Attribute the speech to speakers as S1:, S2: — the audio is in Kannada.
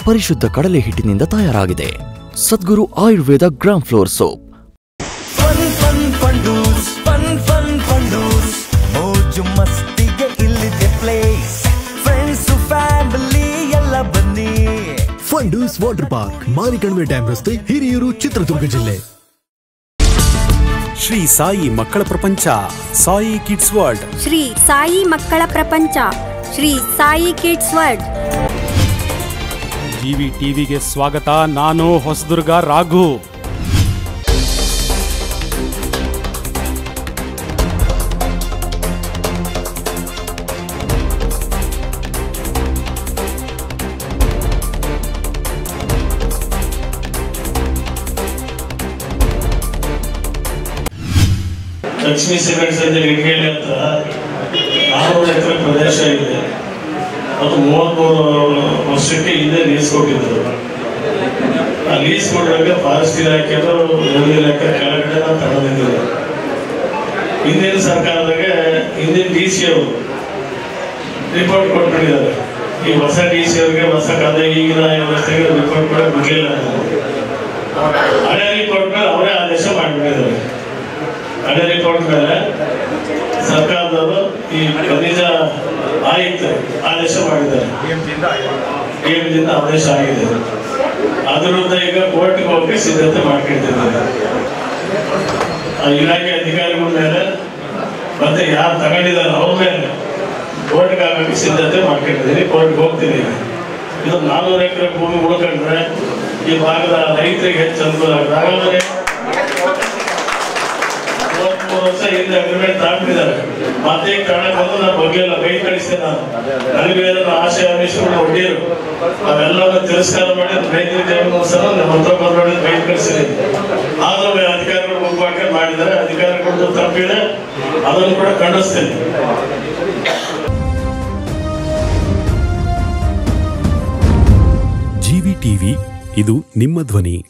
S1: ಪರಿಶುದ್ಧ ಕಡಲೆ ಹಿಟ್ಟಿನಿಂದ ತಯಾರಾಗಿದೆ Sadguru Ayurveda gram flour soap
S2: fun fun Fundoos fun fun Fundoos ಮೋಜು ಮಸ್ತಿಗೆ ಇಲ್ಲಿದೆ ಪ್ಲೇಸ್ ಫ್ರೆಂಡ್ಸ್ ಫ್ಯಾಮಿಲಿ ಎಲ್ಲ ಬನ್ನಿ
S3: Fundoos water park Marikanive dam ರಸ್ತೆ ಹಿರಿಯೂರು ಚಿತ್ರದುರ್ಗ ಜಿಲ್ಲೆ
S4: ಶ್ರೀ ಸಾಯಿ ಮಕ್ಕಳ ಪ್ರಪಂಚ ಸಾಯಿ ಕಿಡ್ಸ್ ವರ್ಲ್ಡ್
S5: ಶ್ರೀ ಸಾಯಿ ಮಕ್ಕಳ ಪ್ರಪಂಚ Shri Sai kids world
S4: TV ಟಿವಿಗೆ ಸ್ವಾಗತ ನಾನು ಹೊಸದುರ್ಗ ರಾಘು
S6: ಲಕ್ಷ್ಮೀ ಸಿಮೆಂಟ್ಸ್ ಅಂತ ಇಟ್ಕೇಳಿ ಅಂತ ಆರುನೂರು ಎಕರೆ ಪ್ರದೇಶ ಇದೆ ಅದು ಮೂವತ್ಮೂರು ವರ್ಷಕ್ಕೆ ಹಿಂದೆ ಲೀಸ್ ಕೊಟ್ಟಿದ್ರು ಆ ಲೀಸ್ ಕೊಡುವಾಗ ಫಾರೆಸ್ಟ್ ಇಲಾಖೆಯವರು ರೆವಿನ್ಯೂ ಇಲಾಖೆ ಕೆಳಗಡೆ ನಾವು ತಗೊಂಡಿದ್ದೀವಿ ಹಿಂದಿನ ಸರ್ಕಾರದಾಗ ಹಿಂದಿನ ಡಿ ಸಿ ಅವರು ರಿಪೋರ್ಟ್ ಕೊಟ್ಬಿಟ್ಟಿದ್ದಾರೆ ಈ ಹೊಸ ಡಿ ಸಿ ಅವರಿಗೆ ಹೊಸ ಕಥೆ ಈಗಿನ ವ್ಯವಸ್ಥೆಗೆ ರಿಪೋರ್ಟ್ ಕೂಡ ಬಿಡಲಿಲ್ಲ ಹಳೆ ರಿಪೋರ್ಟ್ ಮೇಲೆ ಅವರೇ ಆದೇಶ ಮಾಡಿಬಿಟ್ಟಿದ್ದಾರೆ ಹಳೆ ರಿಪೋರ್ಟ್ ಮೇಲೆ ಸರ್ಕಾರದವರು ಈ ಖನಿಜ ಆಯುಕ್ತ ಆದೇಶ ಮಾಡಿದ್ದಾರೆ ಡಿಎಂದಿಂದ ಆದೇಶ ಆಗಿದೆ ಅದ್ರ ವಿರುದ್ಧ ಈಗ ಕೋರ್ಟ್ಗೆ ಹೋಗಿ ಸಿದ್ಧತೆ ಮಾಡ್ಕೊಂಡಿದ್ದಾರೆ ಆ ಇಲಾಖೆ ಅಧಿಕಾರಿಗಳ ಮೇಲೆ ಮತ್ತೆ ಯಾರು ತಗೊಂಡಿದ್ದಾರೆ ಅವ್ರ ಮೇಲೆ ಕೋರ್ಟ್ಗೆ ಹಾಕಕ್ಕೆ ಸಿದ್ಧತೆ ಮಾಡ್ಕೊಂಡಿದ್ದೀನಿ ಕೋರ್ಟ್ಗೆ ಹೋಗ್ತೀನಿ ಈಗ. ಇದು ನಾನ್ನೂರು ಎಕರೆ ಭೂಮಿ ಉಳ್ಕೊಂಡ್ರೆ ಈ ಭಾಗದ ರೈತರಿಗೆ ಹೆಚ್ಚು ಅನುಕೂಲ ಆಗುತ್ತೆ ಹಾಗಾದ್ರೆ ಮೂವತ್ಮೂರು ವರ್ಷ ಹಿಂದೆ ಅಗ್ರಿಮೆಂಟ್ ತಗೊಂಡಿದ್ದಾರೆ ಮತ್ತೆ ಈಗ ಕಾರಣಕ್ಕೆ ಬಂದು ನನ್ನ ಬಗ್ಗೆ ಎಲ್ಲ ಬೈ ಕಳಿಸ್ತೇನೆ ನಾನು ನನಗೆ ಏನಾದ್ರು ಆಸೆ ಅನಿಸ್ಕೊಂಡು ಹೊಡಿಯರು ಅವೆಲ್ಲವನ್ನು ತಿರಸ್ಕಾರ ಮಾಡಿ ರೈತರಿಗೆ ಸಹ ನಮ್ಮ ಹತ್ರ ಬಂದೋಡಿ ಬೈ ಕಳಿಸಿದ್ದೀನಿ ಆದ್ರೂ ಅಧಿಕಾರಿಗಳು ಮುಖವಾಗಿ ಮಾಡಿದ್ದಾರೆ ಅಧಿಕಾರಿಗಳು ತಪ್ಪಿದೆ ಅದನ್ನು ಕೂಡ ಖಂಡಿಸ್ತೇನೆ
S4: ಜಿವಿ ಟಿವಿ ಇದು ನಿಮ್ಮ ಧ್ವನಿ